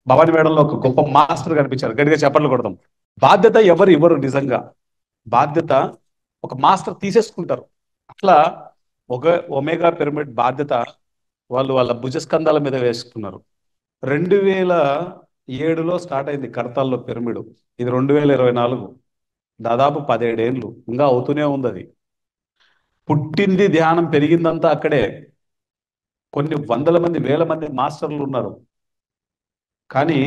భవాని మేడంలో ఒక గొప్ప మాస్టర్ కనిపించారు గట్టిగా చెప్పట్లు కొడదాం బాధ్యత ఎవరు ఇవ్వరు నిజంగా బాధ్యత ఒక మాస్టర్ తీసేసుకుంటారు అట్లా ఒక ఒమేగా పిరమిడ్ బాధ్యత వాళ్ళు వాళ్ళ భుజస్కంధాల మీద వేసుకున్నారు రెండు వేల ఏడులో స్టార్ట్ అయింది కడతాల్లో పిరమిడ్ ఇది రెండు వేల ఇరవై నాలుగు దాదాపు పదిహేడేళ్ళు ఇంకా అవుతూనే ఉంది అది పుట్టింది ధ్యానం పెరిగిందంతా అక్కడే కొన్ని వందల మంది వేల మంది మాస్టర్లు ఉన్నారు కానీ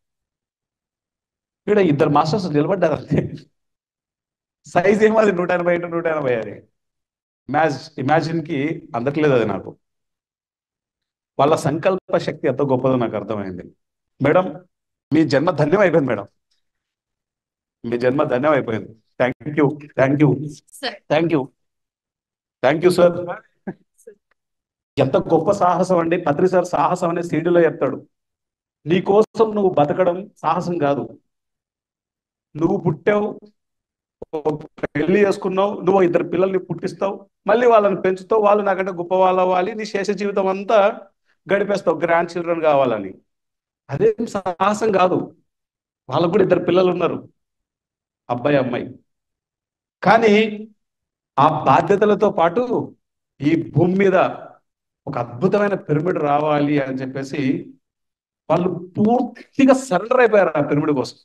ఇక్కడ ఇద్దరు మాస్టర్స్ నిలబడ్డారు అంతే సైజ్ ఏమో అది నూట ఎనభై ఇంటూ నూట ఎనభై అది ఇమాజ్ ఇమాజిన్ కి అందట్లేదు అది నాకు వాళ్ళ సంకల్ప శక్తి ఎంత గొప్పదో నాకు అర్థమైంది మేడం మీ జన్మ ధన్యం అయిపోయింది మేడం మీ జన్మ ధన్యం అయిపోయింది thank you thank you sir thank you thank you sir ఎంత గొప్ప సాహసం అండి పత్రి సార్ సాహసం అనే సీడీలో చెప్తాడు నీ కోసం నువ్వు బతకడం సాహసం కాదు నువ్వు పుట్టావు పెళ్లి చేసుకున్నావు నువ్వు ఇద్దరు పిల్లల్ని పుట్టిస్తావు మళ్ళీ వాళ్ళని పెంచుతావు వాళ్ళు నాకంటే గొప్ప వాళ్ళు అవ్వాలి నీ శేష జీవితం అంతా గడిపేస్తావు గ్రాండ్ చిల్డ్రన్ కావాలని అదేం సాహసం కాదు వాళ్ళకు కూడా ఇద్దరు పిల్లలు ఉన్నారు అబ్బాయి అమ్మాయి కానీ ఆ బాధ్యతలతో పాటు ఈ భూమి మీద ఒక అద్భుతమైన పిరమిడ్ రావాలి అని చెప్పేసి వాళ్ళు పూర్తిగా సరెండర్ అయిపోయారు ఆ పిరమిడ్ కోసం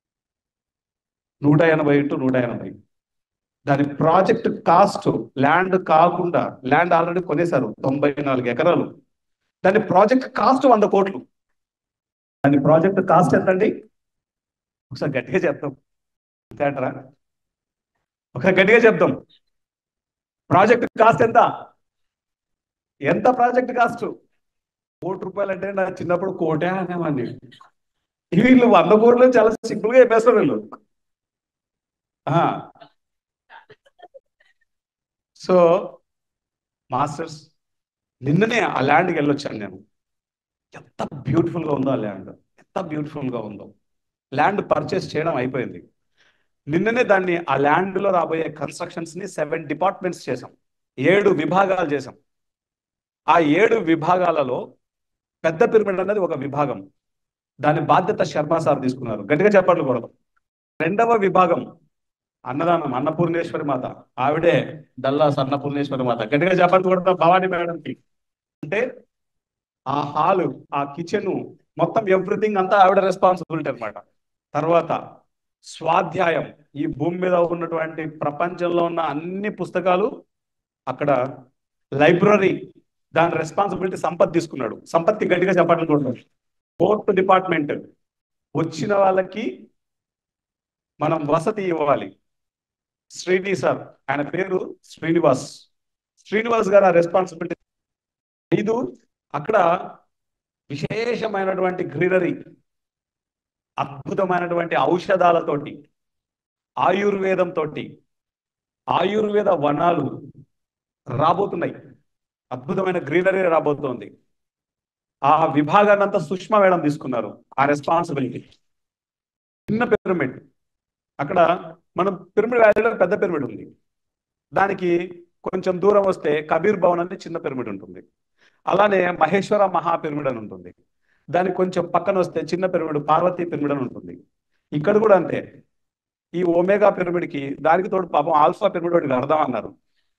నూట ఎనభై ఇంటూ నూట ఎనభై దాని ప్రాజెక్ట్ కాస్ట్ ల్యాండ్ కాకుండా ల్యాండ్ ఆల్రెడీ కొనేశారు తొంభై నాలుగు ఎకరాలు దాని ప్రాజెక్ట్ కాస్ట్ వంద కోట్లు దాని ప్రాజెక్ట్ కాస్ట్ ఎంత అండి ఒకసారి గట్టిగా చెప్తాం తేటరా ఒకసారి గట్టిగా చెప్తాం ప్రాజెక్ట్ కాస్ట్ ఎంత ఎంత ప్రాజెక్ట్ కాస్ట్ కోటి రూపాయలు అంటే నా చిన్నప్పుడు కోటే అనేవాడిని వీళ్ళు వంద కోట్లు చాలా సింపుల్ గా చెప్పేస్తారు వీళ్ళు ఆ. సో మాస్టర్స్ నిన్ననే ఆ ల్యాండ్కి వెళ్ళొచ్చాను నేను ఎంత బ్యూటిఫుల్ గా ఉందో ఆ ల్యాండ్ ఎంత బ్యూటిఫుల్ గా ఉందో ల్యాండ్ పర్చేస్ చేయడం అయిపోయింది నిన్ననే దాన్ని ఆ ల్యాండ్ లో రాబోయే కన్స్ట్రక్షన్స్ ని సెవెన్ డిపార్ట్మెంట్స్ చేసాం ఏడు విభాగాలు చేసాం ఆ ఏడు విభాగాలలో పెద్ద పిరమిడ్ అనేది ఒక విభాగం దాని బాధ్యత శర్మ సార్ తీసుకున్నారు గట్టిగా చెప్పట్లు కూడా రెండవ విభాగం అన్నదానం అన్నపూర్ణేశ్వరి మాత ఆవిడే డల్లాస్ అన్నపూర్ణేశ్వరి మాత గట్టిగా చెప్పట్లు కూడా భవానీ మేడంకి అంటే ఆ హాలు ఆ కిచెన్ మొత్తం ఎవ్రీథింగ్ అంతా ఆవిడ రెస్పాన్సిబిలిటీ అన్నమాట తర్వాత స్వాధ్యాయం ఈ భూమి మీద ఉన్నటువంటి ప్రపంచంలో ఉన్న అన్ని పుస్తకాలు అక్కడ లైబ్రరీ దాని రెస్పాన్సిబిలిటీ సంపత్ తీసుకున్నాడు సంపత్తి గట్టిగా చెప్పాలనుకుంటున్నాడు ఫోర్త్ డిపార్ట్మెంట్ వచ్చిన వాళ్ళకి మనం వసతి ఇవ్వాలి శ్రీని సార్ ఆయన పేరు శ్రీనివాస్ శ్రీనివాస్ గారు ఆ రెస్పాన్సిబిలిటీ ఐదు అక్కడ విశేషమైనటువంటి గ్రీనరీ అద్భుతమైనటువంటి ఔషధాలతోటి ఆయుర్వేదంతో ఆయుర్వేద వనాలు రాబోతున్నాయి అద్భుతమైన గ్రీనరీ రాబోతోంది ఆ విభాగాన్ని అంతా సుష్మా మేడం తీసుకున్నారు ఆ రెస్పాన్సిబిలిటీ చిన్న పిరమిడ్ అక్కడ మనం పిరమిడ్ వ్యాలీలో పెద్ద పిరమిడ్ ఉంది దానికి కొంచెం దూరం వస్తే కబీర్ భవన్ అని చిన్న పిరమిడ్ ఉంటుంది అలానే మహేశ్వర మహా పిరమిడ్ అని ఉంటుంది దానికి కొంచెం పక్కన వస్తే చిన్న పిరమిడ్ పార్వతీ పిరమిడ్ అని ఉంటుంది ఇక్కడ కూడా అంతే ఈ ఒమేగా పిరమిడ్ కి దానికి తోడు పాపం ఆల్ఫా పిరమిడ్ ఒకటి కడదాం అన్నారు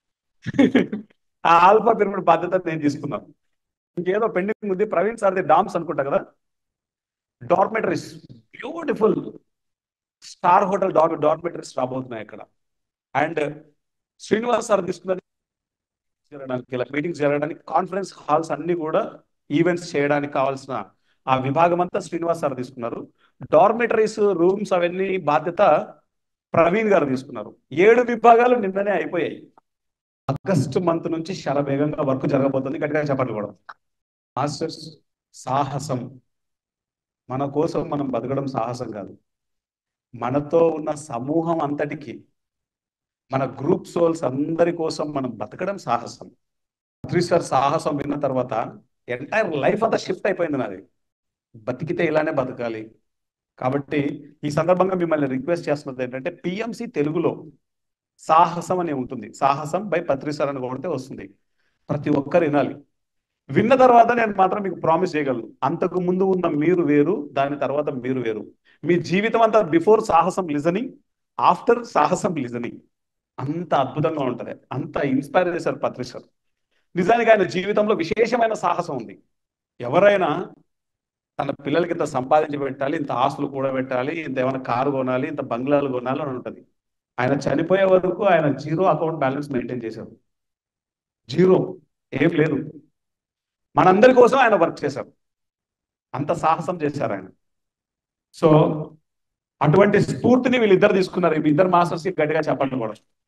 ఆ ఆల్ఫా పిరమిడ్ బాధ్యత నేను తీసుకున్నాను ఇంకేదో పెండింగ్ ఉంది ప్రవీణ్ సార్ది డామ్స్ అనుకుంటా కదా డార్మెటరీస్ బ్యూటిఫుల్ స్టార్ హోటల్ డార్ డార్మెటరీస్ రాబోతున్నాయి ఇక్కడ అండ్ శ్రీనివాస్ సార్ తీసుకున్నది జరగడానికి ఇలా మీటింగ్స్ జరగడానికి కాన్ఫరెన్స్ హాల్స్ అన్ని కూడా ఈవెంట్స్ చేయడానికి కావాల్సిన ఆ విభాగం అంతా శ్రీనివాస్ సార్ తీసుకున్నారు డార్మెటరీస్ రూమ్స్ అవన్నీ బాధ్యత ప్రవీణ్ గారు తీసుకున్నారు ఏడు విభాగాలు నిన్ననే అయిపోయాయి ఆగస్టు మంత్ నుంచి చాలా వేగంగా వర్క్ జరగబోతుంది గట్టిగా చెప్పండి కూడా మాస్టర్స్ సాహసం మన కోసం మనం బతకడం సాహసం కాదు మనతో ఉన్న సమూహం అంతటికి మన గ్రూప్ సోల్స్ అందరి కోసం మనం బతకడం సాహసం సార్ సాహసం విన్న తర్వాత ఎంటైర్ లైఫ్ అంతా షిఫ్ట్ అయిపోయింది నాది బతికితే ఇలానే బతకాలి కాబట్టి ఈ సందర్భంగా మిమ్మల్ని రిక్వెస్ట్ చేస్తున్నది ఏంటంటే పిఎంసి తెలుగులో సాహసం అని ఉంటుంది సాహసం బై పత్రిసార్ అని కొడితే వస్తుంది ప్రతి ఒక్కరు వినాలి విన్న తర్వాత నేను మాత్రం మీకు ప్రామిస్ చేయగలను అంతకు ముందు ఉన్న మీరు వేరు దాని తర్వాత మీరు వేరు మీ జీవితం అంతా బిఫోర్ సాహసం లిజనింగ్ ఆఫ్టర్ సాహసం లిజనింగ్ అంత అద్భుతంగా ఉంటది అంత ఇన్స్పైర్ చేశారు పత్రిష్ గారు నిజానికి ఆయన జీవితంలో విశేషమైన సాహసం ఉంది ఎవరైనా తన పిల్లలకి ఇంత సంపాదించి పెట్టాలి ఇంత ఆస్తులు కూడా పెట్టాలి ఇంత ఏమైనా కారు కొనాలి ఇంత బంగ్లాలు కొనాలి అని ఉంటుంది ఆయన చనిపోయే వరకు ఆయన జీరో అకౌంట్ బ్యాలెన్స్ మెయింటైన్ చేశారు జీరో ఏం లేదు మనందరి కోసం ఆయన వర్క్ చేశారు అంత సాహసం చేశారు ఆయన సో అటువంటి స్ఫూర్తిని వీళ్ళిద్దరు తీసుకున్నారు ఈ ఇద్దరు మాస్టర్స్ కి గట్టిగా చెప్పండి కూడా